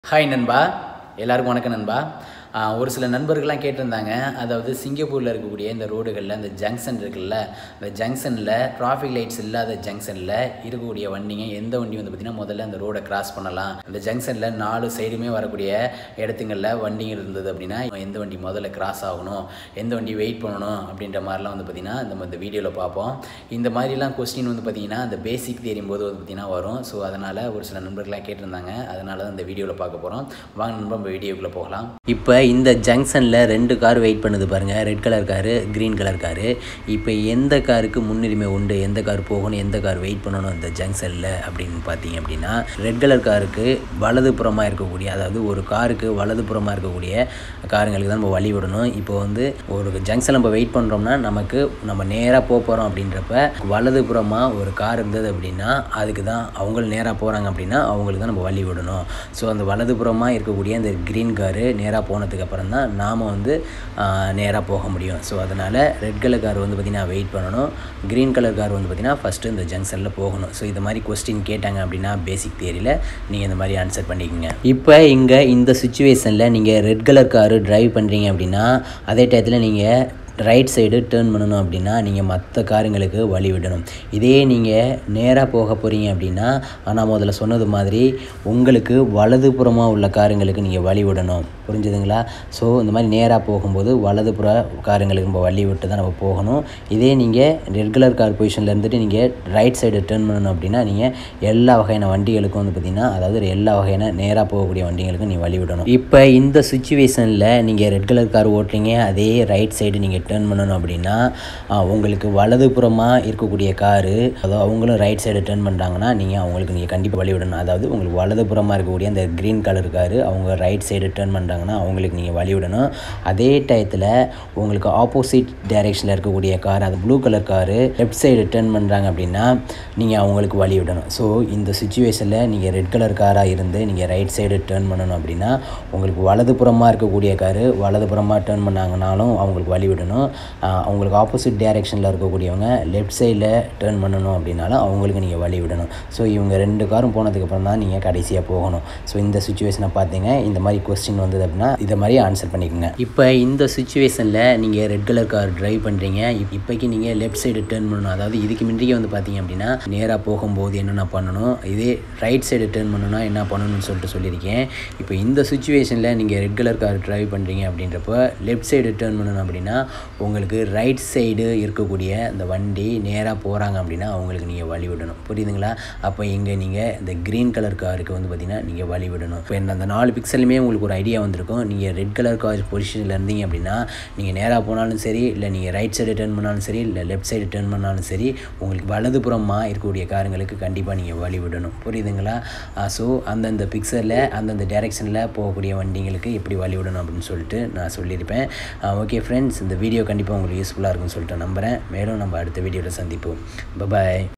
hi நண்பா எல்லாருக்கும் வணக்கம் நண்பா ஆஹ் ஒரு சில நண்பர்கள்லாம் கேட்டிருந்தாங்க அதாவது சிங்கப்பூரில் இருக்கக்கூடிய இந்த ரோடுகளில் இந்த ஜங்ஷன் இருக்குல்ல இந்த ஜங்ஷனில் டிராஃபிக் லைட்ஸ் இல்லாத ஜங்ஷனில் இருக்கக்கூடிய வண்டிங்க எந்த வண்டி வந்து பார்த்திங்கன்னா முதல்ல அந்த ரோடை கிராஸ் பண்ணலாம் அந்த ஜங்ஷனில் நாலு சைடுமே வரக்கூடிய இடத்துங்களில் வண்டிங்க இருந்தது அப்படின்னா எந்த வண்டி முதல்ல கிராஸ் ஆகணும் எந்த வண்டி வெயிட் பண்ணணும் அப்படின்ற மாதிரிலாம் வந்து பார்த்திங்கன்னா நம்ம இந்த வீடியோவில் பார்ப்போம் இந்த மாதிரிலாம் கொஸ்டின் வந்து பார்த்திங்கன்னா அந்த பேசிக் தெரியும் போது வந்து பார்த்திங்கன்னா வரும் ஸோ அதனால் ஒரு சில நண்பர்களாக கேட்டிருந்தாங்க அதனால தான் இந்த வீடியோவில் பார்க்க போகிறோம் வாங்க நண்பா நம்ம வீடியோக்குள்ளே போகலாம் இப்போ இந்த ஜங்ஷனில் ரெண்டு கார் வெயிட் பண்ணுது பாருங்கள் red colour car green colour car இப்போ எந்த காருக்கு முன்னுரிமை உண்டு எந்த கார் போகணும் எந்த கார் வெயிட் பண்ணணும் இந்த ஜங்ஷனில் அப்படின்னு பார்த்தீங்க அப்படின்னா ரெட் கலர் காருக்கு வலதுபுறமாக இருக்கக்கூடிய அதாவது ஒரு காருக்கு வலதுபுறமாக இருக்கக்கூடிய காருங்களுக்கு தான் நம்ம வழி விடணும் இப்போ வந்து ஒரு ஜங்ஷன் நம்ம வெயிட் பண்ணுறோம்னா நமக்கு நம்ம நேராக போக போகிறோம் அப்படின்றப்ப வலதுபுறமாக ஒரு கார் இருந்தது அப்படின்னா அதுக்கு தான் அவங்க நேராக போகிறாங்க அப்படின்னா அவங்களுக்கு தான் நம்ம வழி விடணும் ஸோ அந்த வலதுபுறமாக இருக்கக்கூடிய அந்த க்ரீன் காரு நேராக போனதுக்கு அப்புறம் தான் நாம் வந்து நேராக போக முடியும் ஸோ அதனால் ரெட் கலர் கார் வந்து பார்த்திங்கன்னா வெயிட் பண்ணணும் க்ரீன் கலர் கார் வந்து பார்த்திங்கன்னா ஃபஸ்ட்டு இந்த ஜங்ஷனில் போகணும் ஸோ இது மாதிரி கொஸ்டின் கேட்டாங்க அப்படின்னா பேசிக் தியரியில் நீங்கள் இந்த மாதிரி ஆன்சர் பண்ணிக்கோங்க இப்போ இங்கே இந்த சுச்சுவேஷனில் நீங்கள் ரெட் கலர் காரு டிரைவ் பண்ணுறீங்க அப்படின்னா அதே டயத்தில் நீங்கள் ரைட் சைடு டேர்ன் பண்ணணும் அப்படின்னா நீங்கள் மற்ற காருங்களுக்கு வழி விடணும் இதே நீங்கள் நேராக போக போகிறீங்க அப்படின்னா நான் முதல்ல சொன்னது மாதிரி உங்களுக்கு வலதுபுறமாக உள்ள காருங்களுக்கு நீங்கள் வழி விடணும் புரிஞ்சுதுங்களா ஸோ இந்த மாதிரி நேராக போகும்போது வலதுபுற காருங்களுக்கு நம்ம வழி விட்டு தான் நம்ம போகணும் இதே நீங்கள் ரெகுலர் கார் பொசிஷனில் இருந்துட்டு நீங்கள் ரைட் சைடு டேர்ன் பண்ணணும் அப்படின்னா நீங்கள் எல்லா வகையான வண்டிகளுக்கும் வந்து பார்த்திங்கன்னா அதாவது எல்லா வகையான நேராக போகக்கூடிய வண்டிகளுக்கும் நீ வழி விடணும் இப்போ இந்த சுச்சுவேஷனில் நீங்கள் ரெட் கலர் கார் ஓட்டுறீங்க அதே ரைட் சைடு நீங்கள் டேர்ன் பண்ணணும் அப்படின்னா ஆ, உங்களுக்கு வலதுபுறமாக இருக்கக்கூடிய காரு அதாவது அவங்களும் ரைட் சைடு டேர்ன் பண்ணுறாங்கன்னா நீங்கள் அவங்களுக்கு நீங்கள் கண்டிப்பாக வழி விடணும் அதாவது உங்களுக்கு வலதுபுறமாக இருக்கக்கூடிய அந்த க்ரீன் கலர் காரு அவங்க ரைட் சைடு டேர்ன் பண்ணுறாங்கன்னா அவங்களுக்கு நீங்கள் வழி விடணும் அதே டயத்தில் உங்களுக்கு ஆப்போசிட் டைரெக்ஷனில் இருக்கக்கூடிய கார் அது blue colour car left side turn பண்ணுறாங்க அப்படின்னா நீங்கள் அவங்களுக்கு வழி விடணும் ஸோ இந்த சுச்சுவேஷனில் நீங்கள் ரெட் கலர் காராக இருந்து நீங்கள் ரைட் சைடு டேர்ன் பண்ணணும் அப்படின்னா உங்களுக்கு வலதுபுறமாக இருக்கக்கூடிய காரு வலதுபுறமாக டேர்ன் பண்ணாங்கனாலும் அவங்களுக்கு வழி விடணும் ஆஹ் அவங்களுக்கு ஆப்போசிட் டைரெக்ஷனில் இருக்கக்கூடியவங்க லெஃப்ட் சைடில் டேர்ன் பண்ணணும் அப்படின்னாலும் அவங்களுக்கு நீங்கள் வழி விடணும் ஸோ இவங்க ரெண்டு காரும் போனதுக்கப்புறம் தான் நீங்கள் கடைசியாக போகணும் ஸோ இந்த சுச்சுவேஷனை பார்த்தீங்க இந்த மாதிரி கொஸ்டின் வந்தது அப்படின்னா இதை மாதிரி ஆன்சர் பண்ணிக்கோங்க இப்போ இந்த சுச்சுவேஷனில் நீங்கள் ரெட் கலர் கார் டிரைவ் பண்ணுறீங்க இப்போக்கி நீங்கள் லெஃப்ட் சைடு டேர்ன் பண்ணணும் அதாவது இதுக்கு முன்னாடியே வந்து பார்த்தீங்க அப்படின்னா நேராக போகும்போது என்னென்ன பண்ணணும் இதே ரைட் சைடு டேர்ன் பண்ணணும்னா என்ன பண்ணணும்னு சொல்லிட்டு சொல்லியிருக்கேன் இப்போ இந்த சுச்சுவேஷனில் நீங்கள் ரெட் கலர் கார் டிரைவ் பண்ணுறீங்க அப்படின்றப்போ லெஃப்ட் சைடு டேர்ன் பண்ணணும் அப்படின்னா உங்களுக்கு ரைட் சைடு இருக்கக்கூடிய இந்த வண்டி நேராக போகிறாங்க அப்படின்னா அவங்களுக்கு நீங்கள் வழி விடணும் புரியுதுங்களா அப்போ இங்கே நீங்கள் இந்த க்ரீன் கலர் காருக்கு வந்து பார்த்தீங்கன்னா நீங்கள் வழி விடணும் இப்போ இந்த நாலு பிக்சலுமே உங்களுக்கு ஒரு ஐடியா வந்திருக்கும் நீங்கள் ரெட் கலர் கார் பொசிஷனில் இருந்தீங்க அப்படின்னா நீங்கள் நேராக போனாலும் சரி இல்லை நீங்கள் ரைட் சைடு டேர்ன் பண்ணாலும் சரி இல்லை லெஃப்ட் சைடு டேர்ன் பண்ணாலும் சரி உங்களுக்கு வலதுபுறமாக இருக்கக்கூடிய காருங்களுக்கு கண்டிப்பாக நீங்கள் வழி விடணும் புரியுதுங்களா ஸோ அந்தந்த பிக்சரில் அந்தந்த டைரெக்ஷனில் போகக்கூடிய வண்டிங்களுக்கு எப்படி வழி விடணும் அப்படின்னு சொல்லிட்டு நான் சொல்லியிருப்பேன் ஓகே ஃப்ரெண்ட்ஸ் இந்த வீடியோ கண்டிப்பாக உங்களுக்கு யூஸ்ஃபுல்லாக இருக்கும்னு சொல்லிட்டு நம்புகிறேன் மேலும் நம்ம அடுத்த வீடியோவில் சந்திப்போம் பாய்